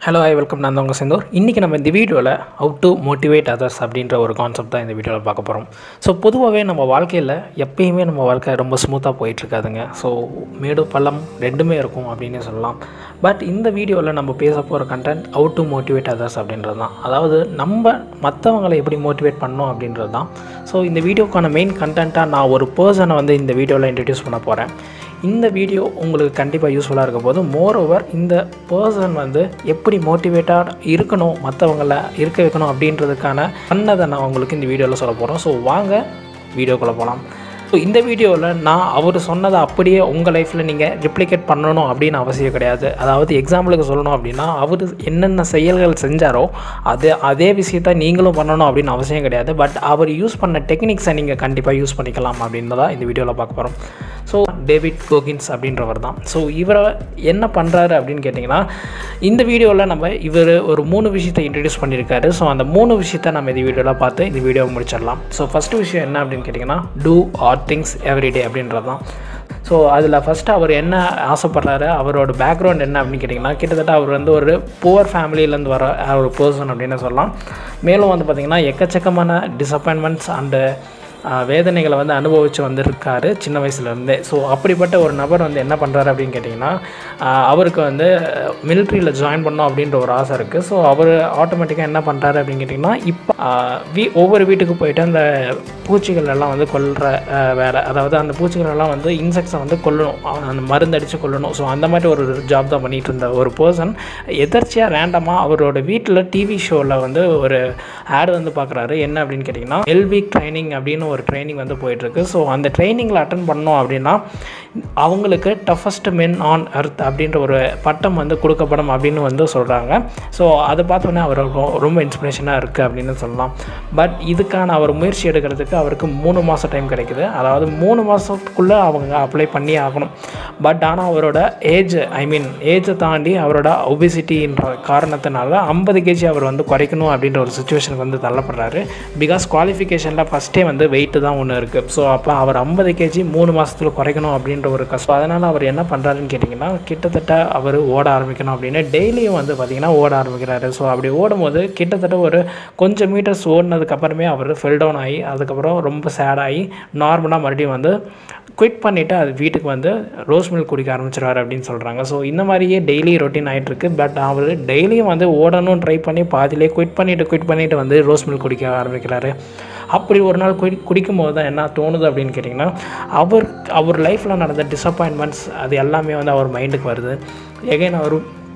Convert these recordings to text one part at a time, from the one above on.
hello I welcome நான் தான் உங்கள் செந்தூர் இன்றைக்கி நம்ம இந்த வீடியோவில் ஹவு டு மோட்டிவேட் அதர்ஸ் அப்படின்ற ஒரு கான்செப்ட் தான் இந்த வீடியோவில் பார்க்க போகிறோம் ஸோ பொதுவாகவே நம்ம வாழ்க்கையில் எப்பயுமே நம்ம வாழ்க்கை ரொம்ப ஸ்மூத்தாக போயிட்டுருக்காதுங்க ஸோ மேடு பள்ளம் ரெண்டுமே இருக்கும் அப்படின்னு சொல்லலாம் பட் இந்த வீடியோவில் நம்ம பேச போகிற content how to motivate others அப்படின்றது தான் அதாவது நம்ம மற்றவங்களை எப்படி மோட்டிவேட் பண்ணோம் அப்படின்றது தான் ஸோ இந்த வீடியோக்கான மெயின் கண்டென்ட்டாக நான் ஒரு பர்சனை வந்து இந்த வீடியோவில் இன்ட்ரடியூஸ் பண்ண போகிறேன் இந்த வீடியோ உங்களுக்கு கண்டிப்பாக யூஸ்ஃபுல்லாக இருக்க போது மோர் ஓவர் இந்த பர்சன் வந்து எப்படி மோட்டிவேட்டாக இருக்கணும் மற்றவங்கள இருக்க வைக்கணும் அப்படின்றதுக்கான பண்ணதை நான் உங்களுக்கு இந்த வீடியோவில் சொல்ல போகிறோம் ஸோ வாங்க வீடியோக்குள்ளே போகலாம் ஸோ இந்த வீடியோவில் நான் அவர் சொன்னதை அப்படியே உங்கள் லைஃப்பில் நீங்கள் ரிப்ளிகேட் பண்ணணும் அப்படின்னு அவசியம் கிடையாது அதாவது எக்ஸாம்பிளுக்கு சொல்லணும் அப்படின்னா அவர் என்னென்ன செயல்கள் செஞ்சாரோ அது அதே விஷயத்த நீங்களும் பண்ணணும் அப்படின்னு அவசியம் கிடையாது பட் அவர் யூஸ் பண்ண டெக்னிக்ஸை நீங்கள் கண்டிப்பாக யூஸ் பண்ணிக்கலாம் அப்படின்னு தான் இந்த வீடியோவில் பார்க்க போகிறோம் ஸோ டேவிட் கோகின்ஸ் அப்படின்றவர் தான் ஸோ இவரை என்ன பண்ணுறாரு அப்படின்னு கேட்டிங்கன்னா இந்த வீடியோவில் நம்ம இவர் ஒரு மூணு விஷயத்தை இன்ட்ரடியூஸ் பண்ணியிருக்காரு ஸோ அந்த மூணு விஷயத்தை நம்ம இந்த வீடியோவில் பார்த்து இந்த வீடியோவை முடிச்சிடலாம் ஸோ ஃபஸ்ட்டு விஷயம் என்ன அப்படின்னு கேட்டிங்கன்னா டூ ஆர் திங்ஸ் எவ்ரிடே அப்படின்றது தான் ஸோ அதில் ஃபஸ்ட்டு அவர் என்ன ஆசைப்படுறாரு அவரோட பேக்ரவுண்ட் என்ன அப்படின்னு கேட்டிங்கன்னா கிட்டத்தட்ட அவர் வந்து ஒரு புவர் ஃபேமிலியிலேருந்து வர ஒரு பர்சன் அப்படின்னு சொல்லலாம் மேலும் வந்து பார்த்திங்கன்னா எக்கச்சக்கமான டிசப்பாயின்மெண்ட்ஸ் அண்டு வேதனைகளை வந்து அனுபவித்து வந்திருக்காரு சின்ன வயசுலேருந்தே ஸோ அப்படிப்பட்ட ஒரு நபர் வந்து என்ன பண்ணுறாரு அப்படின்னு கேட்டிங்கன்னா அவருக்கு வந்து மிலிட்ரியில் ஜாயின் பண்ணோம் அப்படின்ற ஒரு ஆசை இருக்குது ஸோ அவர் ஆட்டோமேட்டிக்காக என்ன பண்ணுறாரு அப்படின்னு கேட்டிங்கன்னா இப்போ வீ ஒவ்வொரு வீட்டுக்கு போயிட்டு அந்த பூச்சிகள் எல்லாம் வந்து கொல்கிற வேலை அதாவது அந்த பூச்சிகள் எல்லாம் வந்து இன்செக்ட்ஸை வந்து கொல்லணும் அந்த மருந்து அடித்து கொல்லணும் ஸோ அந்த மாதிரி ஒரு ஜாப் தான் பண்ணிகிட்டு இருந்த ஒரு பர்சன் எதர்ச்சியாக ரேண்டமாக அவரோட வீட்டில் டிவி ஷோவில் வந்து ஒரு ஆட் வந்து பார்க்குறாரு என்ன அப்படின்னு கேட்டிங்கன்னா எல்விக் ட்ரைனிங் அப்படின்னு ஒரு ட்ரைனிங் வந்து போயிட்டுருக்கு ஸோ அந்த ட்ரைனிங்கில் அட்டன் பண்ணோம் அப்படின்னா அவங்களுக்கு டஃபஸ்ட் மென் ஆன் அர்த் அப்படின்ற ஒரு பட்டம் வந்து கொடுக்கப்படும் அப்படின்னு வந்து சொல்கிறாங்க ஸோ அதை பார்த்தோன்னே அவர் ரொம்ப இன்ஸ்பிரேஷனாக இருக்குது அப்படின்னு சொல்லலாம் பட் இதுக்கான அவர் முயற்சி எடுக்கிறதுக்கு அவருக்கு மூணு மாதம் டைம் கிடைக்குது அதாவது மூணு மாதத்துக்குள்ளே அவங்க அப்ளை பண்ணி ஆகணும் பட் ஆனால் அவரோட ஏஜ் ஐ மீன் ஏஜை தாண்டி அவரோட ஒபிசிட்டின்ற காரணத்தினால ஐம்பது கேஜி அவர் வந்து குறைக்கணும் அப்படின்ற ஒரு சுச்சுவேஷனுக்கு வந்து தள்ளப்படுறாரு பிகாஸ் குவாலிஃபிகேஷனில் ஃபஸ்ட்டே வந்து வெயிட்டு தான் ஒன்று இருக்குது ஸோ அப்போ அவர் ஐம்பது கேஜி மூணு மாதத்தில் குறைக்கணும் அப்படின்ற ஒரு கஷ்டம் அதனால் அவர் என்ன பண்ணுறாருன்னு கேட்டிங்கன்னா கிட்டத்தட்ட அவர் ஓட ஆரம்பிக்கணும் அப்படின்னு டெய்லியும் வந்து பார்த்திங்கன்னா ஓட ஆரம்பிக்கிறாரு ஸோ அப்படி ஓடும்போது கிட்டத்தட்ட ஒரு கொஞ்சம் மீட்டர்ஸ் ஓடினதுக்கப்புறமே அவர் ஃபெல் டவுன் ஆகி அதுக்கப்புறம் ரொம்ப சேடாகி நார்மலாக மறுபடியும் வந்து குவிட் பண்ணிவிட்டு அது வீட்டுக்கு வந்து ரோஸ் மில்க் குடிக்க ஆரம்பிச்சிருவார் அப்படின்னு சொல்கிறாங்க ஸோ இந்த மாதிரியே டெய்லி ரொட்டீன் ஆகிட்டுருக்கு பட் அவர் டெய்லியும் வந்து ஓடணும் ட்ரை பண்ணி பாதிலே குவிட் பண்ணிவிட்டு குவிட் பண்ணிவிட்டு வந்து ரோஸ் மில்க் குடிக்க ஆரம்பிக்கிறாரு அப்படி ஒரு நாள் குடி குடிக்கும் போது தான் என்ன தோணுது அப்படின்னு கேட்டிங்கன்னா அவர் அவர் லைஃப்பில் நடந்த டிசப்பாயின்மெண்ட்ஸ் அது எல்லாமே வந்து அவர் மைண்டுக்கு வருது எகைன் அவர்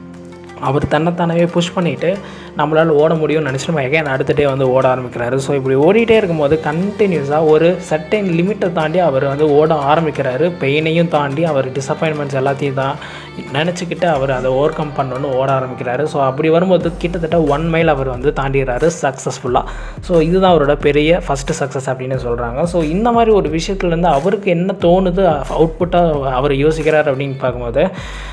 அவர் தன்னைத்தானவே புஷ் பண்ணிவிட்டு நம்மளால் ஓட முடியும்னு நினச்சி நம்ம எகைன் அடுத்த டே வந்து ஓட ஆரம்பிக்கிறாரு ஸோ இப்படி ஓடிட்டே இருக்கும்போது கண்டினியூஸாக ஒரு சர்டைன் லிமிட்டை தாண்டி அவர் வந்து ஓட ஆரம்பிக்கிறாரு பெயினையும் தாண்டி அவர் டிசப்பாயின்மெண்ட்ஸ் எல்லாத்தையும் தான் நினச்சிக்கிட்டு அவர் அதை ஓவர் கம் பண்ணணும்னு ஓட ஆரம்பிக்கிறாரு ஸோ அப்படி வரும்போது கிட்டத்தட்ட ஒன் மைல் அவர் வந்து தாண்டிடுறாரு சக்ஸஸ்ஃபுல்லாக ஸோ இதுதான் அவரோட பெரிய ஃபஸ்ட்டு சக்ஸஸ் அப்படின்னு சொல்கிறாங்க ஸோ இந்த மாதிரி ஒரு விஷயத்துலேருந்து அவருக்கு என்ன தோணுது அவுட்புட்டாக அவர் யோசிக்கிறார் அப்படின்னு பார்க்கும்போது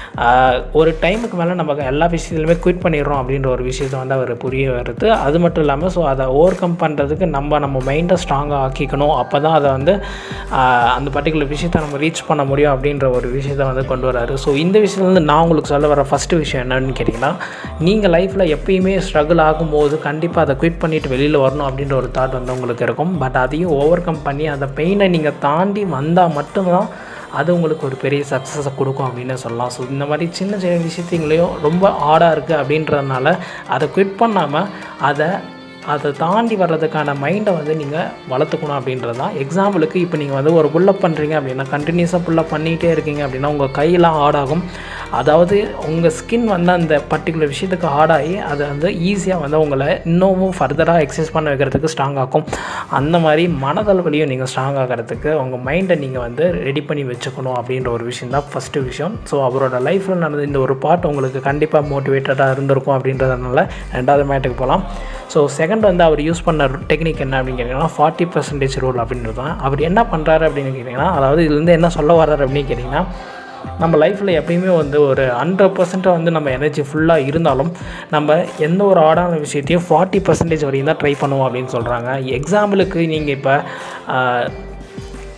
ஒரு டைமுக்கு மேலே நம்ம எல்லா விஷயத்துலையுமே குவிட் பண்ணிடுறோம் அப்படின்ற ஒரு விஷயத்தை வந்து அவர் புரிய வருது அது மட்டும் இல்லாமல் ஸோ அதை ஓவர் கம் பண்ணுறதுக்கு நம்ம நம்ம மைண்டை ஸ்ட்ராங்காக ஆக்கிக்கணும் அப்போ தான் அதை வந்து அந்த பர்டிகுலர் விஷயத்தை நம்ம ரீச் பண்ண முடியும் அப்படின்ற ஒரு விஷயத்தை வந்து கொண்டு வராரு ஸோ இந்த விஷயத்துலேருந்து நான் உங்களுக்கு சொல்ல வர ஃபஸ்ட்டு விஷயம் என்னன்னு கேட்டிங்கன்னா நீங்கள் லைஃப்பில் எப்பயுமே ஸ்ட்ரகிள் ஆகும்போது கண்டிப்பாக அதை குவிட் பண்ணிவிட்டு வெளியில் வரணும் அப்படின்ற ஒரு தாட் வந்து உங்களுக்கு இருக்கும் பட் அதையும் ஓவர் கம் பண்ணி அந்த பெயினை நீங்கள் தாண்டி வந்தால் மட்டும்தான் அது உங்களுக்கு ஒரு பெரிய சக்ஸஸை கொடுக்கும் அப்படின்னு சொல்லலாம் ஸோ இந்த மாதிரி சின்ன சின்ன விஷயத்தைங்களையும் ரொம்ப ஆடாக இருக்குது அப்படின்றதுனால அதை குவிட் பண்ணாமல் அதை அதை தாண்டி வர்றதுக்கான மைண்டை வந்து நீங்கள் வளர்த்துக்கணும் அப்படின்றது தான் எக்ஸாம்பிளுக்கு இப்போ நீங்கள் வந்து ஒரு புல்லப் பண்ணுறீங்க அப்படின்னா கண்டினியூஸாக புல்லப் பண்ணிகிட்டே இருக்கீங்க அப்படின்னா உங்கள் கையெல்லாம் ஆடாகும் அதாவது உங்கள் ஸ்கின் வந்து அந்த பர்டிகுலர் விஷயத்துக்கு ஆடாகி அதை வந்து ஈஸியாக வந்து உங்களை இன்னமும் ஃபர்தராக எக்ஸசைஸ் பண்ண வைக்கிறதுக்கு ஸ்ட்ராங் ஆக்கும் அந்த மாதிரி மனதளவுலையும் நீங்கள் ஸ்ட்ராங் ஆகிறதுக்கு உங்கள் மைண்டை நீங்கள் வந்து ரெடி பண்ணி வச்சுக்கணும் அப்படின்ற ஒரு விஷயம் தான் ஃபஸ்ட்டு விஷயம் ஸோ அவரோட லைஃப்பில் நடந்த இந்த ஒரு பார்ட் உங்களுக்கு கண்டிப்பாக மோட்டிவேட்டடாக இருந்திருக்கும் அப்படின்றதுனால ரெண்டாவது மேட்டுக்கு போகலாம் ஸோ செகண்ட் வந்து அவர் யூஸ் பண்ண டெக்னிக் என்ன அப்படின்னு கேட்டிங்கன்னா ஃபார்ட்டி பர்சன்டேஜ் ரூல் அப்படின்றது தான் அவர் என்ன பண்ணுறாரு அப்படின்னு கேட்டிங்கன்னா அதாவது இதுலேருந்து என்ன சொல்ல வர்றாரு அப்படின்னு கேட்டிங்கன்னா நம்ம லைஃப்பில் எப்பயுமே வந்து ஒரு ஹண்ட்ரட் பர்சன்ட்டாக வந்து நம்ம எனர்ஜி ஃபுல்லாக இருந்தாலும் நம்ம எந்த ஒரு ஆடான விஷயத்தையும் ஃபார்ட்டி பர்சன்டேஜ் வரையும் தான் ட்ரை பண்ணுவோம் அப்படின்னு சொல்கிறாங்க எக்ஸாம்பிளுக்கு நீங்கள் இப்போ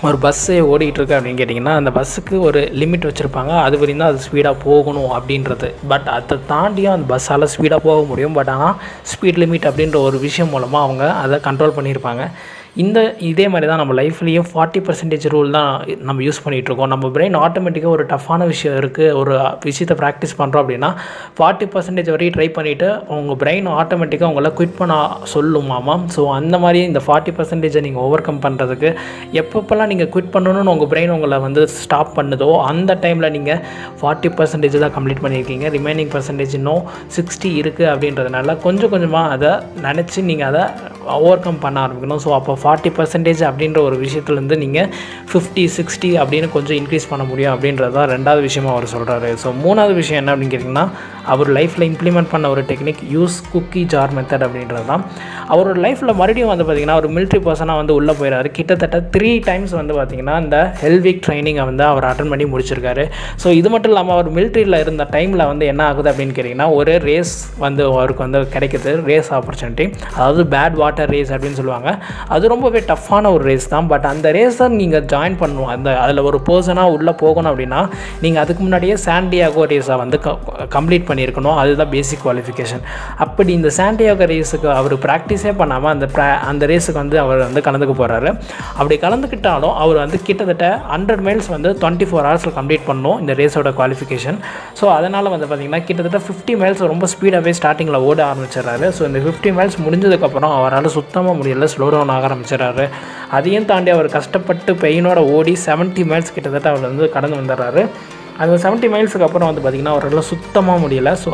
ஒரு பஸ்ஸு ஓடிட்டு இருக்கு அப்படின்னு கேட்டிங்கன்னா அந்த பஸ்ஸுக்கு ஒரு லிமிட் வச்சுருப்பாங்க அது வரையும் தான் அது ஸ்பீடாக போகணும் அப்படின்றது பட் அதை தாண்டியும் அந்த பஸ்ஸால் ஸ்பீடாக போக முடியும் பட் ஆனால் ஸ்பீட் லிமிட் அப்படின்ற ஒரு விஷயம் மூலமாக அவங்க அதை கண்ட்ரோல் பண்ணியிருப்பாங்க இந்த இதே மாதிரி தான் நம்ம லைஃப்லேயும் ஃபார்ட்டி பர்சன்டேஜ் ரூல் தான் நம்ம யூஸ் பண்ணிகிட்ருக்கோம் நம்ம பிரெயின் ஆட்டோமேட்டிக்காக ஒரு டஃப்பான விஷயம் இருக்குது ஒரு விஷயத்தை ப்ராக்டிஸ் பண்ணுறோம் அப்படின்னா ஃபார்ட்டி பர்சன்டேஜ் வரையும் ட்ரை பண்ணிவிட்டு உங்கள் பிரெயின் ஆட்டோமேட்டிக்காக உங்களை குவிட் பண்ண சொல்லுமாமா ஸோ அந்த மாதிரி இந்த ஃபார்ட்டி பர்சன்டேஜை நீங்கள் ஓவர் கம் பண்ணுறதுக்கு எப்பப்பெல்லாம் நீங்கள் குவிட் பண்ணணும்னு உங்கள் பிரெயின் உங்களை வந்து ஸ்டாப் பண்ணுதோ அந்த டைமில் நீங்கள் ஃபார்ட்டி பர்சன்டேஜ் தான் கம்ப்ளீட் பண்ணியிருக்கீங்க ரிமைனிங் பர்சன்டேஜ் இன்னும் சிக்ஸ்டி இருக்குது அப்படின்றதுனால கொஞ்சம் கொஞ்சமாக அதை நினச்சி நீங்கள் அதை ஓவர் கம் பண்ண ஆரம்பிக்கணும் ஸோ அப்போ ஃபார்ட்டி பர்சன்டேஜ் அப்படின்ற ஒரு விஷயத்துலேருந்து நீங்கள் ஃபிஃப்டி சிக்ஸ்டி அப்படின்னு கொஞ்சம் இன்க்ரீஸ் பண்ண முடியும் அப்படின்றது தான் ரெண்டாவது விஷயமா அவர் சொல்கிறாரு ஸோ மூணாவது விஷயம் என்ன அப்படின்னு கேட்டிங்கன்னா அவர் லைஃப்பில் இம்ப்ளிமெண்ட் பண்ண ஒரு technique use cookie jar method அப்படின்றது தான் அவரோட லைஃப்பில் மறுபடியும் வந்து பார்த்திங்கன்னா ஒரு மிலிட்ரி பர்சனாக வந்து உள்ளே போயிடாரு கிட்டத்தட்ட த்ரீ டைம்ஸ் வந்து பார்த்திங்கன்னா இந்த ஹெல்விக் ட்ரைனிங்கை வந்து அவர் அட்டன் பண்ணி முடிச்சிருக்காரு ஸோ இது மட்டும் இல்லாமல் அவர் மிலிட்ரியில் இருந்த டைமில் வந்து என்ன ஆகுது அப்படின்னு கேட்டிங்கன்னா ஒரு ரேஸ் வந்து அவருக்கு வந்து கிடைக்குது ரேஸ் ஆப்பர்ச்சுனிட்டி அதாவது பேட் வாட்டர் ரேஸ் அப்படின்னு சொல்லுவாங்க அது ரொம்பவே டஃப்பான ஒரு ரேஸ் தான் பட் அந்த ரேஸை நீங்கள் ஜாயின் பண்ணணும் அந்த அதில் ஒரு பர்சனாக உள்ளே போகணும் அப்படின்னா நீங்கள் அதுக்கு முன்னாடியே சாண்டியாகோ ரேஸை வந்து கம்ப்ளீட் பண்ணியிருக்கணும் அதுதான் பேசிக் குவாலிஃபிகேஷன் அப்படி இந்த சாண்டியாகோ ரேஸுக்கு அவர் ப்ராக்டிஸே பண்ணாமல் அந்த ப்ரா அந்த ரேஸுக்கு வந்து அவர் வந்து கலந்துக்க போகிறாரு அப்படி கலந்துக்கிட்டாலும் அவர் வந்து கிட்டத்தட்ட ஹண்ட்ரட் மைல்ஸ் வந்து டுவெண்ட்டி ஃபோர் ஹவர்ஸில் கம்ப்ளீட் பண்ணணும் இந்த ரேஸோட குவாலிஃபிகேஷன் ஸோ அதனால் வந்து பார்த்திங்கன்னா கிட்டத்தட்ட ஃபிஃப்டி மைல்ஸ் ரொம்ப ஸ்பீடாகவே ஸ்டார்டிங்கில் ஓட ஆரம்பிச்சிடுறாரு ஸோ இந்த ஃபிஃப்டி மைல்ஸ் முடிஞ்சதுக்கப்புறம் அவரால் சுத்தமாக முடியல ஸ்லோ டவுன் ஆக ஆரம்பிச்சிடுறாரு அதையும் தாண்டி அவர் கஷ்டப்பட்டு பெயினோட ஓடி செவன்ட்டி மைல்ஸ் கிட்டத்தட்ட அவர் வந்து கடந்து வந்துடுறாரு அந்த செவன்ட்டி மைல்ஸுக்கு அப்புறம் வந்து பார்த்திங்கன்னா அவரால் சுத்தமாக முடியல ஸோ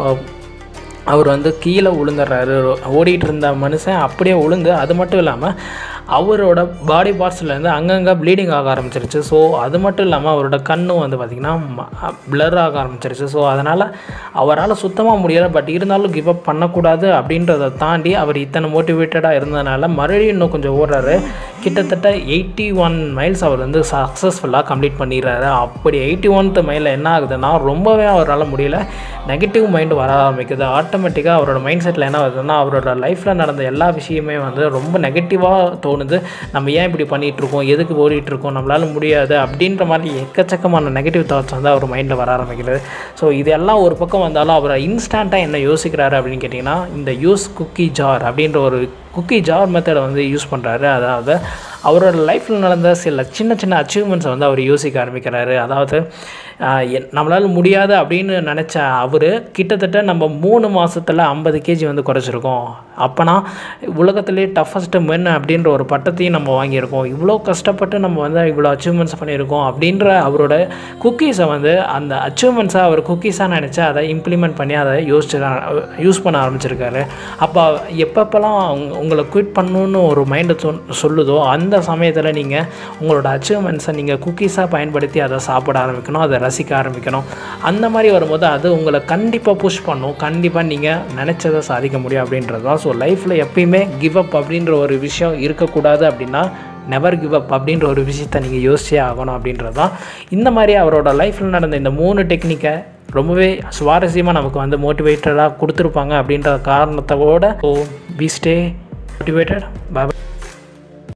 அவர் வந்து கீழே விழுந்துடுறாரு ஓடிட்டு இருந்த மனுஷன் அப்படியே விழுந்து அது மட்டும் இல்லாமல் அவரோட பாடி பார்ட்ஸ்லேருந்து அங்கங்கே ப்ளீடிங் ஆக ஆரம்பிச்சிருச்சு ஸோ அது மட்டும் இல்லாமல் அவரோட கண்ணும் வந்து பார்த்திங்கன்னா பிளர் ஆக ஆரம்பிச்சிருச்சு ஸோ அதனால் அவரால் சுத்தமாக முடியலை பட் இருந்தாலும் கிவ் அப் பண்ணக்கூடாது அப்படின்றத தாண்டி அவர் இத்தனை மோட்டிவேட்டடாக இருந்ததுனால மறுபடியும் இன்னும் கொஞ்சம் ஓடுறாரு கிட்டத்தட்ட எயிட்டி ஒன் மைல்ஸ் அவர் வந்து சக்ஸஸ்ஃபுல்லாக கம்ப்ளீட் பண்ணிடுறாரு அப்படி எயிட்டி ஒன்த் மைலில் என்ன ஆகுதுன்னா ரொம்பவே அவரால் முடியல நெகட்டிவ் மைண்டு வர ஆரம்பிக்குது ஆட்டோமேட்டிக்காக அவரோட மைண்ட் செட்டில் என்ன வருதுன்னா அவரோட லைஃப்பில் நடந்த எல்லா விஷயமே வந்து ரொம்ப நெகட்டிவாக தோணுது நம்ம ஏன் இப்படி பண்ணிகிட்ருக்கோம் எதுக்கு ஓடிட்டுருக்கோம் நம்மளால் முடியாது அப்படின்ற மாதிரி எக்கச்சக்கமான நெகட்டிவ் தாட்ஸ் வந்து அவர் மைண்டில் வர ஆரம்பிக்கிறது ஸோ இதெல்லாம் ஒரு பக்கம் வந்தாலும் அவர் இன்ஸ்டண்ட்டாக என்ன யோசிக்கிறாரு அப்படின்னு கேட்டிங்கன்னா இந்த யூஸ் குக்கி ஜார் அப்படின்ற ஒரு குக்கி ஜார் மெத்தடை வந்து யூஸ் பண்ணுறாரு அதாவது அவரோட லைஃப்பில் நடந்த சில சின்ன சின்ன அச்சீவ்மெண்ட்ஸை வந்து அவர் யோசிக்க ஆரம்பிக்கிறாரு அதாவது நம்மளால் முடியாது அப்படின்னு நினச்ச அவர் கிட்டத்தட்ட நம்ம மூணு மாதத்தில் ஐம்பது கேஜி வந்து குறைச்சிருக்கோம் அப்போனா உலகத்திலே டஃபஸ்ட்டு மென் அப்படின்ற ஒரு பட்டத்தையும் நம்ம வாங்கியிருக்கோம் இவ்வளோ கஷ்டப்பட்டு நம்ம வந்து இவ்வளோ அச்சீவ்மெண்ட்ஸ் பண்ணியிருக்கோம் அப்படின்ற அவரோட குக்கீஸை வந்து அந்த அச்சீவ்மெண்ட்ஸை அவர் குக்கீஸாக நினச்சி அதை இம்ப்ளிமெண்ட் பண்ணி அதை யோசிச்சு யூஸ் பண்ண ஆரம்பிச்சிருக்காரு அப்போ எப்பப்பெல்லாம் உங்களை குவிட் பண்ணணுன்னு ஒரு மைண்டு சொல் சொல்லுதோ அந்த சமயத்தில் நீங்கள் உங்களோட அச்சீவ்மெண்ட்ஸை நீங்கள் குக்கீஸாக பயன்படுத்தி அதை சாப்பிட ஆரம்பிக்கணும் அதை ரசிக்க ஆரம்பிக்கணும் அந்த மாதிரி வரும்போது அது உங்களை கண்டிப்பாக புஷ் பண்ணும் கண்டிப்பாக நீங்கள் நினச்சதை சாதிக்க முடியும் அப்படின்றது தான் ஸோ லைஃப்பில் எப்பயுமே கிவ் அப் அப்படின்ற ஒரு விஷயம் இருக்கக்கூடாது அப்படின்னா நெவர் கிவ் அப் அப்படின்ற ஒரு விஷயத்தை நீங்கள் யோசிச்சே ஆகணும் அப்படின்றது தான் இந்த மாதிரி அவரோட லைஃப்பில் நடந்த இந்த மூணு டெக்னிக்கை ரொம்பவே சுவாரஸ்யமாக நமக்கு வந்து மோட்டிவேட்டடாக கொடுத்துருப்பாங்க அப்படின்ற காரணத்தோட so be stay motivated bye